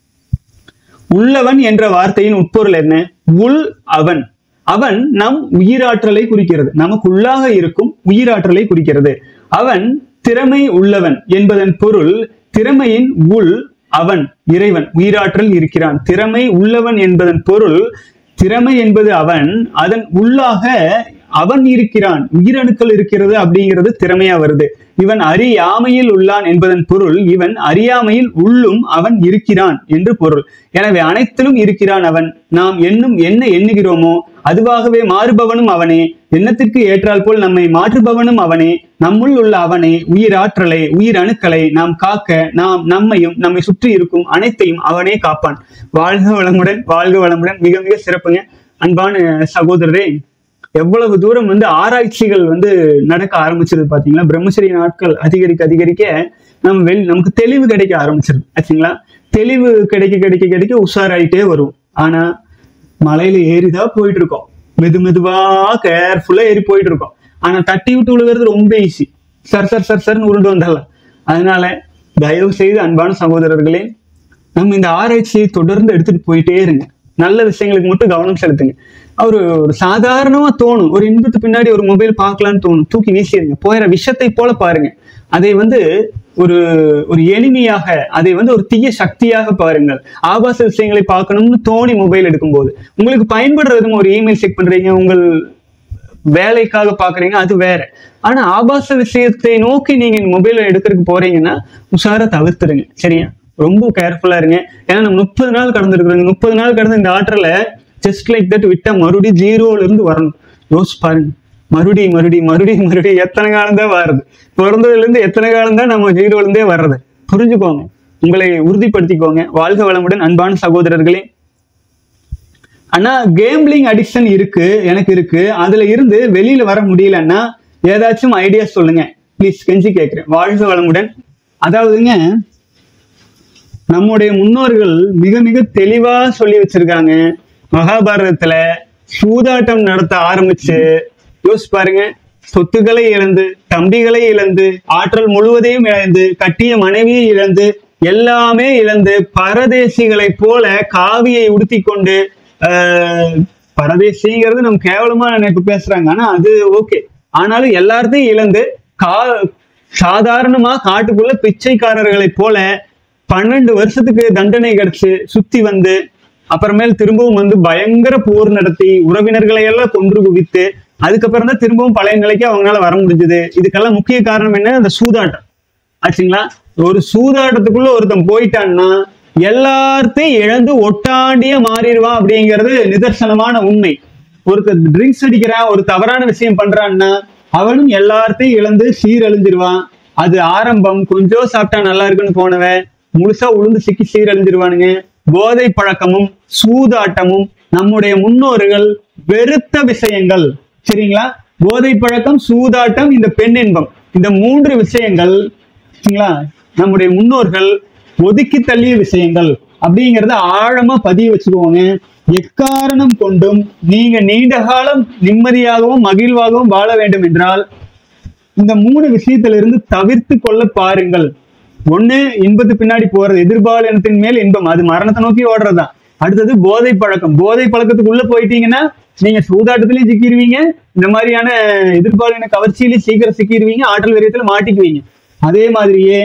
உள்ளவன் என்ற வார்த்தையின் உட்பொருள் என்ன உள் அவன் அவன் நம் உயிராற்றலை குறிக்கிறது நமக்குள்ளாக இருக்கும் உயிராற்றலை குறிக்கிறது அவன் திறமை உள்ளவன் என்பதன் பொருள் திறமையின் உள் அவன் இறைவன் உயிராற்றல் இருக்கிறான் திறமை உள்ளவன் என்பதன் பொருள் திறமை என்பது அவன் அதன் உள்ளாக அவன் இருக்கிறான் உயிரணுக்கள் இருக்கிறது அப்படிங்கிறது திறமையா வருது இவன் அறியாமையில் உள்ளான் என்பதன் பொருள் இவன் அறியாமையில் உள்ளும் அவன் இருக்கிறான் என்று பொருள் எனவே அனைத்திலும் இருக்கிறான் அவன் நாம் எண்ணும் என்ன எண்ணுகிறோமோ அதுவாகவே மாறுபவனும் அவனே எண்ணத்திற்கு ஏற்றால் போல் நம்மை மாற்றுபவனும் அவனே நம்முள் உள்ள அவனே உயிராற்றலை உயிர் அணுக்களை நாம் காக்க நாம் நம்மையும் நம்மை சுற்றி இருக்கும் அனைத்தையும் அவனே காப்பான் வாழ்க வளமுடன் வாழ்க வளமுடன் மிக மிக சிறப்புங்க அன்பான சகோதரரே எவ்வளவு தூரம் வந்து ஆராய்ச்சிகள் வந்து நடக்க ஆரம்பிச்சது பாத்தீங்களா பிரம்மச்சரிய நாட்கள் அதிகரிக்க அதிகரிக்க நம்ம வெளி நமக்கு தெளிவு கிடைக்க ஆரம்பிச்சிருது ஆச்சுங்களா தெளிவு கிடைக்க கிடைக்க கிடைக்க உஷாராயிட்டே வரும் ஆனா மலையில ஏறிதான் போயிட்டு இருக்கோம் மெது மெதுவா கேர்ஃபுல்லா ஏறி போயிட்டு இருக்கோம் ஆனா தட்டி விட்டு விழுகிறது ரொம்ப ஈஸி சர் சர் சர் சர்னு உருண்டு வந்துடலாம் அதனால தயவு செய்து அன்பான சகோதரர்களே நம்ம இந்த ஆராய்ச்சியை தொடர்ந்து எடுத்துட்டு போயிட்டே இருங்க நல்ல விஷயங்களுக்கு மட்டும் கவனம் செலுத்துங்க ஒரு ஒரு சாதாரணமா தோணும் ஒரு இன்பத்து பின்னாடி ஒரு மொபைல் பார்க்கலான்னு தோணும் தூக்கி வீசிடுங்க போயிற விஷத்தை போல பாருங்க அதை வந்து ஒரு ஒரு எளிமையாக அதை வந்து ஒரு தீய சக்தியாக பாருங்கள் ஆபாச விஷயங்களை பார்க்கணும்னு தோணி மொபைல் எடுக்கும்போது உங்களுக்கு பயன்படுறதுக்கு ஒரு இமெயில் செக் பண்றீங்க உங்கள் வேலைக்காக பாக்குறீங்க அது வேற ஆனா ஆபாச விஷயத்தை நோக்கி நீங்க மொபைல் எடுக்கிறதுக்கு போறீங்கன்னா உஷாரா தவிர்த்துருங்க சரியா ரொம்ப கேர்ஃபுல்லா இருங்க ஏன்னா நம்ம முப்பது நாள் கடந்துருக்குறோங்க முப்பது நாள் கடந்த இந்த ஆற்றலை ஜஸ்ட் லைக் தட் விட்டா மறுபடியும் ஜீரோல இருந்து வரணும் யோசிச்சு பாருங்க மறுபடியும் மறுபடியும் மறுபடியும் மறுபடியும் எத்தனை காலம் தான் வருது பிறந்ததுல இருந்து எத்தனை காலம் தான் நம்ம ஜீரோல இருந்தே வர்றது புரிஞ்சுக்கோங்க உங்களை உறுதிப்படுத்திக்கோங்க வாழ்க வளமுடன் அன்பான சகோதரர்களே ஆனா கேம்லிங் அடிக்ஷன் இருக்கு எனக்கு இருக்கு அதுல இருந்து வெளியில வர முடியலன்னா ஏதாச்சும் ஐடியா சொல்லுங்க ப்ளீஸ் கெஞ்சி கேட்கிறேன் வாழ்க வளமுடன் அதாவதுங்க நம்முடைய முன்னோர்கள் மிக மிக தெளிவா சொல்லி வச்சிருக்காங்க மகாபாரதத்துல சூதாட்டம் நடத்த ஆரம்பிச்சு யோசிச்சு பாருங்க சொத்துக்களை இழந்து தம்பிகளை இழந்து ஆற்றல் முழுவதையும் இழந்து கட்டிய மனைவியை இழந்து எல்லாமே இழந்து பரதேசிகளைப் போல காவியை உடுத்தி கொண்டு ஆஹ், பரதேசிங்கிறது நம்ம கேவலமா நினைப்பு பேசுறாங்க ஆனா அது ஓகே ஆனாலும் எல்லாத்தையும் இழந்து கா சாதாரணமா காட்டுக்குள்ள பிச்சைக்காரர்களைப் போல பன்னெண்டு வருஷத்துக்கு தண்டனை கிடைச்சு சுத்தி வந்து அப்புறமேல் திரும்பவும் வந்து பயங்கர போர் நடத்தி உறவினர்களை எல்லாம் கொன்று குவித்து அதுக்கப்புறம் தான் திரும்பவும் பழைய நிலைக்கு அவங்களால வர முடிஞ்சது இதுக்கெல்லாம் முக்கிய காரணம் என்ன அந்த சூதாட்டம் ஆச்சுங்களா ஒரு சூதாட்டத்துக்குள்ள ஒருத்தன் போயிட்டான்னா எல்லாத்தையும் இழந்து ஒட்டாண்டிய மாறிடுவான் அப்படிங்கிறது நிதர்சனமான உண்மை ஒருத்தர் ட்ரிங்க்ஸ் அடிக்கிறான் ஒரு தவறான விஷயம் பண்றான்னா அவனும் எல்லாத்தையும் இழந்து சீரழிஞ்சிருவான் அது ஆரம்பம் கொஞ்சம் சாப்பிட்டா நல்லா இருக்குன்னு போனவன் முழுசா உளுந்து சிக்கி சீரழிஞ்சிருவானுங்க போதை பழக்கமும் சூதாட்டமும் நம்முடைய முன்னோர்கள் வெறுத்த விஷயங்கள் சரிங்களா போதை பழக்கம் சூதாட்டம் இந்த பெண் இன்பம் இந்த மூன்று விஷயங்கள் சரிங்களா நம்முடைய முன்னோர்கள் ஒதுக்கி தள்ளிய விஷயங்கள் அப்படிங்கறத ஆழமா பதிய வச்சுக்கோங்க எக்காரணம் கொண்டும் நீங்க நீண்ட காலம் நிம்மதியாகவும் மகிழ்வாகவும் வாழ வேண்டும் என்றால் இந்த மூணு விஷயத்திலிருந்து தவிர்த்து கொள்ள பாருங்கள் ஒண்ணு இன்பத்து பின்னாடி போறது எதிர்பாலினத்தின் மேல் இன்பம் அது மரணத்தை நோக்கி ஓடுறதுதான் அடுத்தது போதை பழக்கம் போதை பழக்கத்துக்குள்ள போயிட்டீங்கன்னா நீங்க சூதாட்டத்திலயும் சிக்கிடுவீங்க இந்த மாதிரியான எதிர்பாலின கவர்ச்சியிலயும் சீக்கிரம் சிக்கிடுவீங்க ஆற்றல் விரியத்துல மாட்டிக்குவீங்க அதே மாதிரியே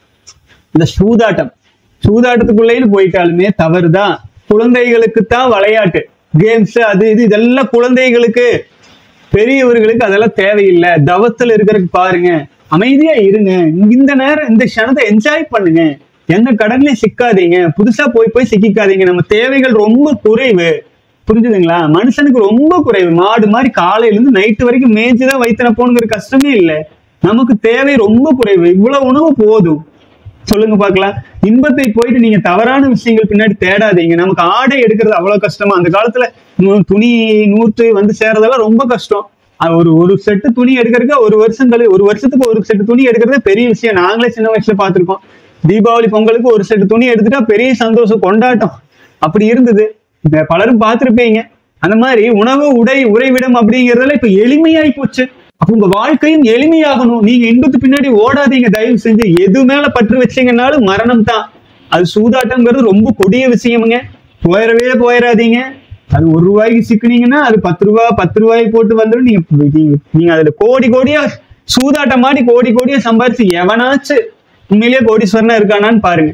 இந்த சூதாட்டம் சூதாட்டத்துக்குள்ளேன்னு போயிட்டாலுமே தவறுதான் குழந்தைகளுக்கு தான் விளையாட்டு கேம்ஸ் அது இது இதெல்லாம் குழந்தைகளுக்கு பெரியவர்களுக்கு அதெல்லாம் தேவையில்லை தவத்துல இருக்கிறதுக்கு பாருங்க அமைதியா இருங்க இந்த நேரம் இந்த க்ஷணத்தை என்ஜாய் பண்ணுங்க எந்த கடன்லயும் சிக்காதீங்க புதுசா போய் போய் சிக்கிக்காதீங்க நம்ம தேவைகள் ரொம்ப குறைவு புரிஞ்சுதுங்களா மனுஷனுக்கு ரொம்ப குறைவு மாடு மாதிரி காலையில இருந்து நைட்டு வரைக்கும் மேய்ஞ்சுதான் வயிற்றுன போகணுங்கிற கஷ்டமே இல்லை நமக்கு தேவை ரொம்ப குறைவு இவ்வளவு உணவு போதும் சொல்லுங்க பார்க்கலாம் இன்பத்தை போயிட்டு நீங்க தவறான விஷயங்கள் பின்னாடி தேடாதீங்க நமக்கு ஆடை எடுக்கிறது அவ்வளவு கஷ்டமா அந்த காலத்துல நூ- துணி நூற்று வந்து சேர்றதெல்லாம் ரொம்ப கஷ்டம் அது ஒரு ஒரு செட்டு துணி எடுக்கிறதுக்கு ஒரு வருஷம் கழி ஒரு வருஷத்துக்கு ஒரு செட்டு துணி எடுக்கிறதே பெரிய விஷயம் நாங்களே சின்ன வயசுல பார்த்திருக்கோம் தீபாவளி பொங்கலுக்கு ஒரு செட்டு துணி எடுத்துட்டா பெரிய சந்தோஷம் கொண்டாட்டம் அப்படி இருந்தது இப்ப பலரும் பார்த்திருப்பீங்க அந்த மாதிரி உணவு உடை உறைவிடம் அப்படிங்கறதுல இப்ப எளிமையாய் போச்சு அப்ப உங்க வாழ்க்கையும் எளிமையாகணும் நீங்க இன்பத்து பின்னாடி ஓடாதீங்க தயவு செஞ்சு எது மேல பற்று வச்சீங்கன்னாலும் மரணம் தான் அது சூதாட்டம்ங்கிறது ரொம்ப கொடிய விஷயமுங்க போயிடவே போயிடாதீங்க அது ஒரு ரூபாய்க்கு சிக்கினீங்கன்னா அது பத்து ரூபா பத்து ரூபாய்க்கு போட்டு வந்துடும் நீங்க நீங்க- நீங்க அதுல கோடி கோடியா சூதாட்டம் மாதிரி கோடி கோடியா சம்பாரிச்சு எவனாச்சும் உண்மையிலேயே கோடீஸ்வரனா இருக்கானான்னு பாருங்க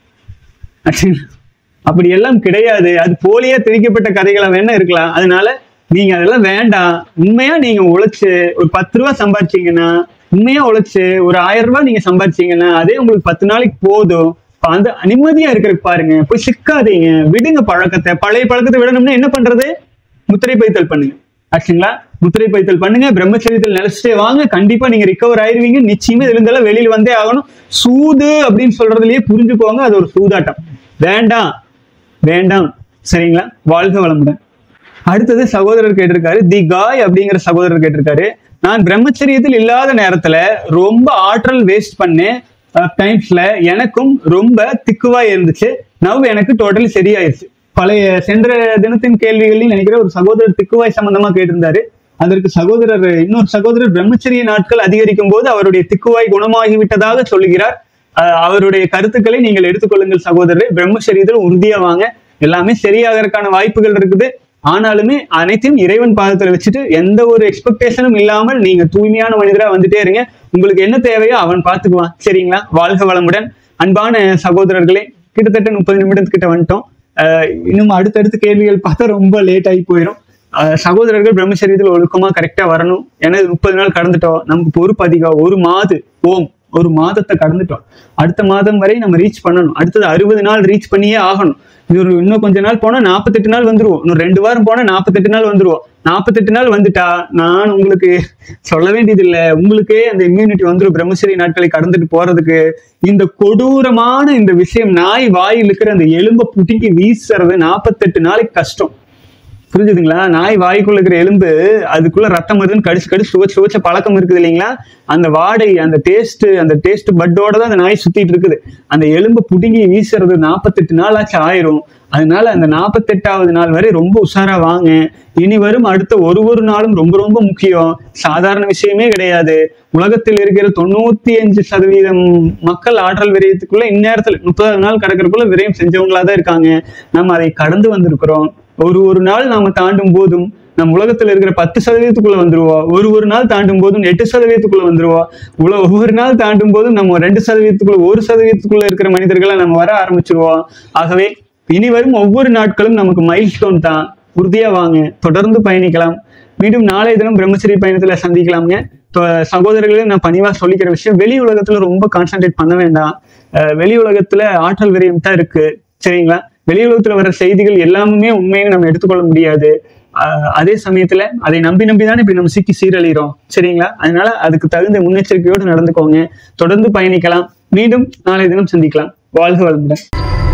அப்படி எல்லாம் கிடையாது அது போலியா திரிக்கப்பட்ட கதைகளா வேணா இருக்கலாம் அதனால நீங்க அதெல்லாம் வேண்டாம் உண்மையா நீங்க உழைச்சு ஒரு பத்து ரூபா சம்பாரிச்சீங்கன்னா உண்மையா உழைச்சு ஒரு ஆயிரம் ரூபாய் நீங்க சம்பாரிச்சீங்கன்னா அதே உங்களுக்கு பத்து நாளைக்கு போதும் அப்ப அந்த நிம்மதியா இருக்கிறதுக்கு பாருங்க போய் சிக்காதீங்க விடுங்க பழக்கத்தை பழைய பழக்கத்தை விடணும்னா என்ன பண்றது முத்திரை பைத்தல் பண்ணுங்க ஆச்சுங்களா முத்திரை பைத்தல் பண்ணுங்க பிரம்மச்சரியத்தில் நிலைச்சிட்டே வாங்க கண்டிப்பா நீங்க ரிகவர் ஆயிருவீங்க நிச்சயமா இதுல இருந்தெல்லாம் வெளியில வந்தே ஆகணும் சூது அப்படின்னு சொல்றதுலயே புரிஞ்சுக்கோங்க அது ஒரு சூதாட்டம் வேண்டாம் வேண்டாம் சரிங்களா வாழ்க வளமுடன் அடுத்தது சகோதரர் கேட்டிருக்காரு தி காய் அப்படிங்கிற சகோதரர் கேட்டிருக்காரு நான் பிரம்மச்சரியத்தில் இல்லாத நேரத்துல ரொம்ப ஆற்றல் வேஸ்ட் பண்ணேன் டைம்ஸ்ல எனக்கும் ரொம்ப திக்குவா இருந்துச்சு நவ் எனக்கு டோட்டலி சரியாயிருச்சு பழைய சென்ற தினத்தின் கேள்விகளையும் நினைக்கிற ஒரு சகோதரர் திக்குவாய் சம்பந்தமா கேட்டிருந்தாரு அதற்கு சகோதரர் இன்னொரு சகோதரர் பிரம்மச்சரிய நாட்கள் அதிகரிக்கும் போது அவருடைய திக்குவாய் குணமாகி விட்டதாக சொல்லுகிறார் அஹ் அவருடைய கருத்துக்களை நீங்கள் எடுத்துக்கொள்ளுங்கள் சகோதரர் பிரம்மச்சரியத்தில் உறுதியா வாங்க எல்லாமே சரியாகறதுக்கான வாய்ப்புகள் இருக்குது ஆனாலுமே அனைத்தையும் இறைவன் பாதத்துல வச்சுட்டு எந்த ஒரு எக்ஸ்பெக்டேஷனும் இல்லாமல் நீங்க தூய்மையான மனிதரா வந்துட்டே இருங்க உங்களுக்கு என்ன தேவையோ அவன் பார்த்துக்குவான் சரிங்களா வாழ்க வளமுடன் அன்பான சகோதரர்களே கிட்டத்தட்ட முப்பது நிமிடத்துக்கிட்ட வந்துட்டோம் அஹ் இன்னும் அடுத்தடுத்த கேள்விகள் பார்த்தா ரொம்ப லேட் ஆகி போயிடும் அஹ் சகோதரர்கள் பிரம்மச்சரியத்தில் ஒழுக்கமா கரெக்டா வரணும் ஏன்னா இது முப்பது நாள் கடந்துட்டோம் நமக்கு பொறுப்பு அதிகம் ஒரு மாது ஓம் ஒரு மாதத்தை கடந்துட்டோம் அடுத்த மாதம் வரை நம்ம ரீச் பண்ணணும் அடுத்தது அறுபது நாள் ரீச் பண்ணியே ஆகணும் இது ஒரு இன்னும் கொஞ்ச நாள் போனா நாற்பத்தெட்டு நாள் வந்துருவோம் இன்னும் ரெண்டு வாரம் போனா நாற்பத்தெட்டு நாள் வந்துருவோம் நாற்பத்தெட்டு நாள் வந்துட்டா நான் உங்களுக்கு சொல்ல வேண்டியதில்லை உங்களுக்கே அந்த இம்யூனிட்டி வந்துரும் பிரம்மச்சரிய நாட்களை கடந்துட்டு போறதுக்கு இந்த கொடூரமான இந்த விஷயம் நாய் வாயில் இருக்கிற அந்த எலும்பை புட்டிக்கு வீசுறது நாற்பத்தெட்டு நாளைக்கு கஷ்டம் புரிஞ்சுதுங்களா நாய் வாய்க்குள்ள இருக்கிற எலும்பு அதுக்குள்ள ரத்தம் வருதுன்னு கடிச்சு கடிச்சு சுவச்சு சுவச்ச பழக்கம் இருக்குது இல்லைங்களா அந்த வாடை அந்த டேஸ்ட் அந்த டேஸ்ட் பட்டோட தான் அந்த நாய் சுத்திட்டு இருக்குது அந்த எலும்பு புடுங்கி வீசுறது நாற்பத்தெட்டு நாள் ஆச்சு ஆயிரும் அதனால அந்த நாற்பத்தெட்டாவது நாள் வரை ரொம்ப உஷாரா வாங்க இனி வரும் அடுத்த ஒரு ஒரு நாளும் ரொம்ப ரொம்ப முக்கியம் சாதாரண விஷயமே கிடையாது உலகத்தில் இருக்கிற தொண்ணூத்தி அஞ்சு சதவீதம் மக்கள் ஆற்றல் விரயத்துக்குள்ள இந்நேரத்துல முப்பதாவது நாள் கடக்கிறதுக்குள்ள விரயம் செஞ்சவங்களா தான் இருக்காங்க நம்ம அதை கடந்து வந்திருக்கிறோம் ஒரு ஒரு நாள் நாம தாண்டும் போதும் நம்ம உலகத்துல இருக்கிற பத்து சதவீதத்துக்குள்ள வந்துருவோம் ஒரு ஒரு நாள் தாண்டும் போதும் எட்டு சதவீதத்துக்குள்ள வந்துருவோம் உல ஒவ்வொரு நாள் தாண்டும் போதும் நம்ம ரெண்டு சதவீதத்துக்குள்ள ஒரு சதவீதத்துக்குள்ள இருக்கிற மனிதர்களை நம்ம வர ஆரம்பிச்சிருவோம் ஆகவே இனி வரும் ஒவ்வொரு நாட்களும் நமக்கு மைல் ஸ்டோன் தான் உறுதியா வாங்க தொடர்ந்து பயணிக்கலாம் மீண்டும் நாளைய தினம் பிரம்மச்சரிய பயணத்துல சந்திக்கலாம்ங்க தொ- சகோதரர்களே நான் பணிவா சொல்லிக்கிற விஷயம் வெளி உலகத்துல ரொம்ப கான்சென்ட்ரேட் பண்ண வேண்டாம் அஹ் வெளி உலகத்துல ஆற்றல் விரயம் தான் இருக்கு சரிங்களா வெளி உலகத்துல வர செய்திகள் எல்லாமே உண்மைன்னு நம்ம எடுத்துக்கொள்ள முடியாது ஆஹ் அதே சமயத்துல அதை நம்பி நம்பி தானே இப்படி நம்ம சிக்கி சீரழிகிறோம் சரிங்களா அதனால அதுக்கு தகுந்த முன்னெச்சரிக்கையோடு நடந்துக்கோங்க தொடர்ந்து பயணிக்கலாம் மீண்டும் நாளை தினம் சந்திக்கலாம் வாழ்க வளமுடன்